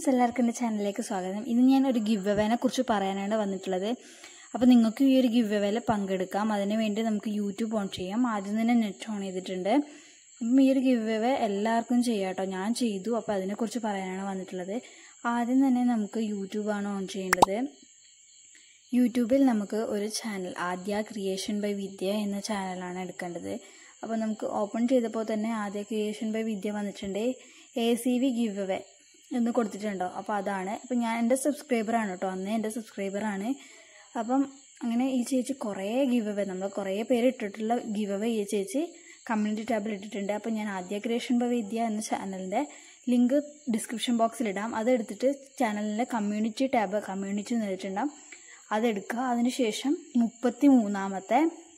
friends എല്ലാവർക്കും എൻ്റെ ചാനലിലേക്ക് സ്വാഗതം ഇന്ന് ഞാൻ ഒരു ഗിവ് അവേനെ കുറിച്ച് പറയാനാണ് വന്നിട്ടുള്ളത് അപ്പോൾ നിങ്ങൾക്ക് ഈ ഒരു ഗിവ് അവേയിൽ പങ്കെടുക്കാം അതിന് വേണ്ടി നമുക്ക് യൂട്യൂബ് ഓൺ ചെയ്യാം ആദ്യം തന്നെ നെറ്റ് ഓൺ ചെയ്തിട്ടുണ്ട് അപ്പം ഈ ഒരു ഗിവ് അവേ എല്ലാവർക്കും ചെയ്യാം കേട്ടോ ഞാൻ ചെയ്തു അപ്പോൾ അതിനെക്കുറിച്ച് പറയാനാണ് വന്നിട്ടുള്ളത് ആദ്യം തന്നെ നമുക്ക് യൂട്യൂബാണ് ഓൺ ചെയ്യേണ്ടത് യൂട്യൂബിൽ നമുക്ക് ഒരു ചാനൽ ആദ്യ ക്രിയേഷൻ ബൈ വിദ്യ എന്ന ചാനലാണ് എടുക്കേണ്ടത് അപ്പോൾ നമുക്ക് ഓപ്പൺ ചെയ്തപ്പോൾ തന്നെ ആദ്യ ക്രിയേഷൻ ബൈ വിദ്യ വന്നിട്ടുണ്ട് A C V give away എന്ന് കൊടുത്തിട്ടുണ്ടോ അപ്പോൾ അതാണ് അപ്പോൾ ഞാൻ എൻ്റെ സബ്സ്ക്രൈബറാണ് കേട്ടോ അന്ന് എൻ്റെ സബ്സ്ക്രൈബറാണ് അപ്പം അങ്ങനെ ഈ ചേച്ചി കുറേ ഗിവ് അവേ നമ്മൾ കുറേ പേര് ഇട്ടിട്ടുള്ള ഗിവ് അവേ ഈ ചേച്ചി കമ്മ്യൂണിറ്റി ടാബിൽ ഇട്ടിട്ടുണ്ട് അപ്പോൾ ഞാൻ ആദ്യ ക്രിയേഷൻ ബൈ വിദ്യ എന്ന ചാനലിൻ്റെ ലിങ്ക് ഡിസ്ക്രിപ്ഷൻ ബോക്സിൽ ഇടാം അതെടുത്തിട്ട് ചാനലിൻ്റെ കമ്മ്യൂണിറ്റി ടാബ് കമ്മ്യൂണിറ്റി നേരിട്ടുണ്ടാകും അതെടുക്കുക അതിനുശേഷം മുപ്പത്തി മൂന്നാമത്തെ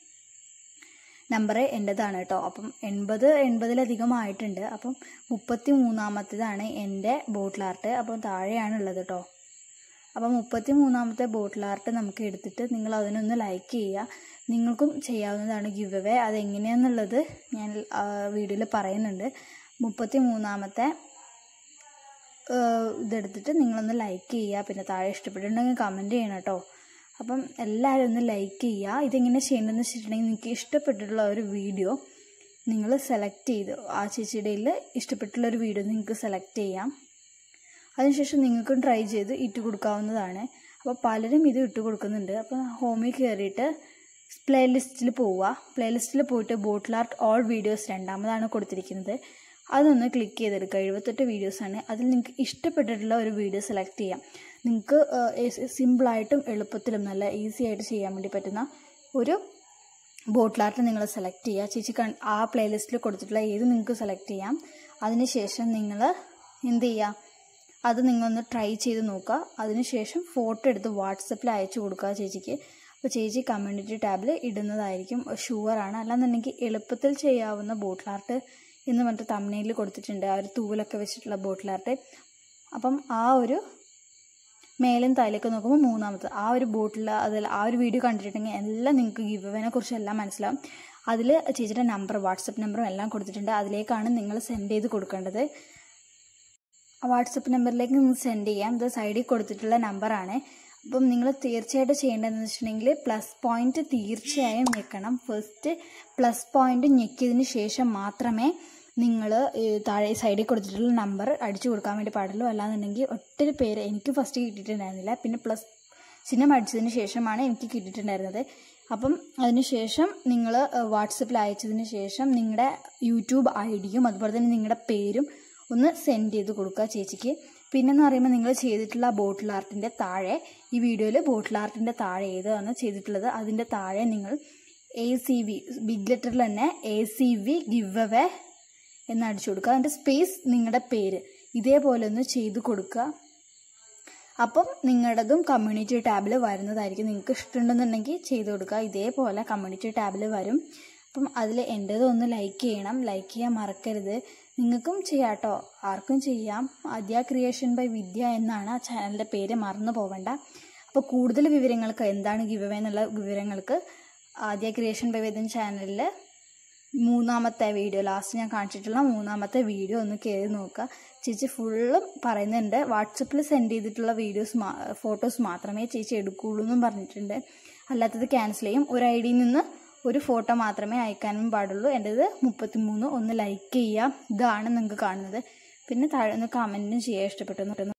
നമ്പർ എൻ്റെതാണ് കേട്ടോ അപ്പം എൺപത് എൺപതിലധികം ആയിട്ടുണ്ട് അപ്പം മുപ്പത്തി മൂന്നാമത്തേതാണ് എൻ്റെ ബോട്ടിൽ ആർട്ട് അപ്പം താഴെയാണ് ഉള്ളത് കേട്ടോ അപ്പം മുപ്പത്തി മൂന്നാമത്തെ ബോട്ടിൽ ആർട്ട് നമുക്ക് എടുത്തിട്ട് നിങ്ങൾ അതിനൊന്ന് ലൈക്ക് ചെയ്യുക നിങ്ങൾക്കും ചെയ്യാവുന്നതാണ് ഗിവ് അവേ അതെങ്ങനെയാണെന്നുള്ളത് ഞാൻ വീഡിയോയിൽ പറയുന്നുണ്ട് മുപ്പത്തി മൂന്നാമത്തെ ഇതെടുത്തിട്ട് നിങ്ങളൊന്ന് ലൈക്ക് ചെയ്യുക പിന്നെ താഴെ ഇഷ്ടപ്പെട്ടിട്ടുണ്ടെങ്കിൽ കമൻറ്റ് ചെയ്യണം കേട്ടോ അപ്പം എല്ലാവരും ഒന്ന് ലൈക്ക് ചെയ്യുക ഇതെങ്ങനെ ചെയ്യേണ്ടതെന്ന് വെച്ചിട്ടുണ്ടെങ്കിൽ നിങ്ങൾക്ക് ഇഷ്ടപ്പെട്ടിട്ടുള്ള ഒരു വീഡിയോ നിങ്ങൾ സെലക്ട് ചെയ്ത് ആ ചേച്ചിയുടെ ഇഷ്ടപ്പെട്ടുള്ള ഒരു വീഡിയോ നിങ്ങൾക്ക് സെലക്ട് ചെയ്യാം അതിനുശേഷം നിങ്ങൾക്കും ട്രൈ ചെയ്ത് ഇട്ട് കൊടുക്കാവുന്നതാണ് അപ്പോൾ പലരും ഇത് ഇട്ട് കൊടുക്കുന്നുണ്ട് അപ്പോൾ ഹോമിൽ കയറിയിട്ട് പ്ലേലിസ്റ്റിൽ പോവുക പ്ലേലിസ്റ്റിൽ പോയിട്ട് ബോട്ടിൽ ആർട്ട് ഓൾ വീഡിയോസ് രണ്ടാമതാണ് കൊടുത്തിരിക്കുന്നത് അതൊന്ന് ക്ലിക്ക് ചെയ്തെടുക്കുക എഴുപത്തെട്ട് വീഡിയോസാണ് അതിൽ നിങ്ങൾക്ക് ഇഷ്ടപ്പെട്ടിട്ടുള്ള ഒരു വീഡിയോ സെലക്ട് ചെയ്യാം നിങ്ങൾക്ക് സിമ്പിളായിട്ടും എളുപ്പത്തിലും നല്ല ഈസി ആയിട്ട് ചെയ്യാൻ വേണ്ടി പറ്റുന്ന ഒരു ബോട്ടിൽ ആർട്ട് നിങ്ങൾ സെലക്ട് ചെയ്യുക ചേച്ചി ആ പ്ലേലിസ്റ്റിൽ കൊടുത്തിട്ടുള്ള ഏത് നിങ്ങൾക്ക് സെലക്ട് ചെയ്യാം അതിനുശേഷം നിങ്ങൾ എന്ത് ചെയ്യുക അത് നിങ്ങളൊന്ന് ട്രൈ ചെയ്ത് നോക്കുക അതിനുശേഷം ഫോട്ടോ എടുത്ത് വാട്സപ്പിൽ അയച്ചു കൊടുക്കുക ചേച്ചിക്ക് അപ്പോൾ ചേച്ചി കമ്മ്യൂണിറ്റി ടാബിൽ ഇടുന്നതായിരിക്കും ഷുവറാണ് അല്ലാന്നുണ്ടെങ്കിൽ എളുപ്പത്തിൽ ചെയ്യാവുന്ന ബോട്ടിൽ ആർട്ട് എന്ന് പറഞ്ഞിട്ട് തമ്മനയിൽ കൊടുത്തിട്ടുണ്ട് ആ ഒരു തൂവലൊക്കെ വെച്ചിട്ടുള്ള ബോട്ടിൽ ആർട്ട് അപ്പം ആ ഒരു മേലും തലയൊക്കെ നോക്കുമ്പോൾ മൂന്നാമത്തെ ആ ഒരു ബോട്ടിൽ അതിൽ ആ ഒരു വീഡിയോ കണ്ടിട്ടുണ്ടെങ്കിൽ എല്ലാം നിങ്ങൾക്ക് ഗിവ് അവേനെ കുറിച്ച് എല്ലാം മനസ്സിലാവും അതിൽ ചേച്ചിയുടെ നമ്പർ വാട്സപ്പ് നമ്പറും എല്ലാം കൊടുത്തിട്ടുണ്ട് അതിലേക്കാണ് നിങ്ങൾ സെൻഡ് ചെയ്ത് കൊടുക്കേണ്ടത് ആ വാട്സപ്പ് നമ്പറിലേക്ക് നിങ്ങൾ സെൻഡ് ചെയ്യാം ഇത് സൈഡിൽ കൊടുത്തിട്ടുള്ള നമ്പറാണ് അപ്പം നിങ്ങൾ തീർച്ചയായിട്ടും ചെയ്യേണ്ടതെന്ന് വെച്ചിട്ടുണ്ടെങ്കിൽ പ്ലസ് പോയിന്റ് തീർച്ചയായും ഞെക്കണം ഫസ്റ്റ് പ്ലസ് പോയിന്റ് ഞെക്കിയതിന് ശേഷം മാത്രമേ നിങ്ങൾ താഴെ സൈഡിൽ കൊടുത്തിട്ടുള്ള നമ്പർ അടിച്ചു കൊടുക്കാൻ വേണ്ടി പാടുള്ളൂ അല്ലാന്നുണ്ടെങ്കിൽ ഒത്തിരി പേര് എനിക്ക് ഫസ്റ്റ് കിട്ടിയിട്ടുണ്ടായിരുന്നില്ല പിന്നെ പ്ലസ് ചിഹ്നം അടിച്ചതിന് ശേഷമാണ് എനിക്ക് കിട്ടിയിട്ടുണ്ടായിരുന്നത് അപ്പം അതിനുശേഷം നിങ്ങൾ വാട്സപ്പിൽ അയച്ചതിന് ശേഷം നിങ്ങളുടെ യൂട്യൂബ് ഐ ഡിയും അതുപോലെ തന്നെ നിങ്ങളുടെ പേരും ഒന്ന് സെൻഡ് ചെയ്ത് കൊടുക്കുക ചേച്ചിക്ക് പിന്നെന്ന് പറയുമ്പോൾ നിങ്ങൾ ചെയ്തിട്ടുള്ള ബോട്ടിൽ ആർട്ടിൻ്റെ താഴെ ഈ വീഡിയോയിൽ ബോട്ടിൽ ആർട്ടിൻ്റെ താഴെ ഏതാണ് ചെയ്തിട്ടുള്ളത് അതിൻ്റെ താഴെ നിങ്ങൾ എ സി വി ബിഗ് ലെറ്ററിൽ തന്നെ A C V give away എന്ന് അടിച്ചു കൊടുക്കുക അതിൻ്റെ സ്പേസ് നിങ്ങളുടെ പേര് ഇതേപോലെ ഒന്ന് ചെയ്ത് കൊടുക്കുക അപ്പം നിങ്ങളുടേതും കമ്മ്യൂണിറ്റി ടാബിൽ വരുന്നതായിരിക്കും നിങ്ങൾക്ക് ഇഷ്ടമുണ്ടെന്നുണ്ടെങ്കിൽ ചെയ്ത് കൊടുക്കുക ഇതേപോലെ കമ്മ്യൂണിറ്റി ടാബിൽ വരും അപ്പം അതിൽ എൻ്റേതും ഒന്ന് ലൈക്ക് ചെയ്യണം ലൈക്ക് ചെയ്യാൻ മറക്കരുത് നിങ്ങൾക്കും ചെയ്യാം കേട്ടോ ആർക്കും ചെയ്യാം ആദ്യ ക്രിയേഷൻ ബൈ വിദ്യ എന്നാണ് ആ ചാനലിൻ്റെ പേര് മറന്നു പോവണ്ട അപ്പോൾ കൂടുതൽ വിവരങ്ങൾക്ക് എന്താണ് ഗിവ് അവേ എന്നുള്ള വിവരങ്ങൾക്ക് ആദ്യ ക്രിയേഷൻ ബൈ വിദ്യ ചാനലിൽ മൂന്നാമത്തെ വീഡിയോ ലാസ്റ്റ് ഞാൻ കാണിച്ചിട്ടുള്ള മൂന്നാമത്തെ വീഡിയോ ഒന്ന് കയറി നോക്കുക ചേച്ചി ഫുള്ളും പറയുന്നുണ്ട് വാട്സപ്പിൽ സെൻഡ് ചെയ്തിട്ടുള്ള വീഡിയോസ് ഫോട്ടോസ് മാത്രമേ ചേച്ചി എടുക്കുകയുള്ളൂ എന്നും പറഞ്ഞിട്ടുണ്ട് അല്ലാത്തത് ക്യാൻസൽ ചെയ്യും ഒരു ഐ ഡിയിൽ നിന്ന് ഒരു ഫോട്ടോ മാത്രമേ അയക്കാനും പാടുള്ളൂ എൻ്റേത് മുപ്പത്തിമൂന്ന് ഒന്ന് ലൈക്ക് ചെയ്യുക ഇതാണ് നിങ്ങൾക്ക് കാണുന്നത് പിന്നെ താഴെ ഒന്ന് കമൻറ്റും ചെയ്യാൻ ഇഷ്ടപ്പെട്ടു